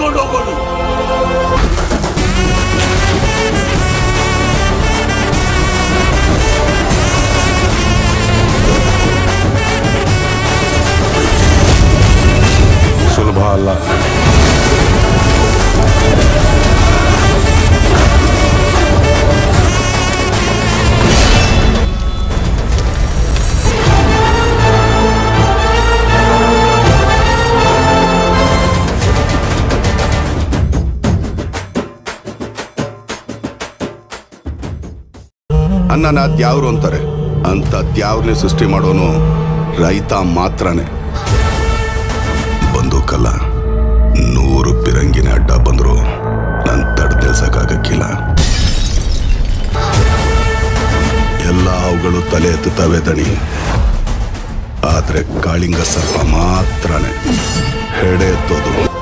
ಎತ್ಕೊಂಡು ಹೋಗೋದು ಸುಲಭ ಅಲ್ಲ ಅನ್ನನ ದ್ಯಾವ್ರು ಅಂತಾರೆ ಅಂತ ದ್ಯಾವ್ರನ್ನೇ ಸೃಷ್ಟಿ ಮಾಡೋನು ರೈತ ಮಾತ್ರನೇ ಬಂದೂಕಲ್ಲ ನೂರು ಪಿರಂಗಿನ ಅಡ್ಡ ಬಂದ್ರು ನನ್ ತಡ್ ನಿಲ್ಸಕ್ಕಾಗಕ್ಕಿಲ್ಲ ಎಲ್ಲ ಅವುಗಳು ತಲೆ ಎತ್ತುತ್ತವೆ ದಣಿ ಆದ್ರೆ ಕಾಳಿಂಗ ಸರ್ಪ ಮಾತ್ರನೇ ಹೆಡೆ ಎತ್ತೋದು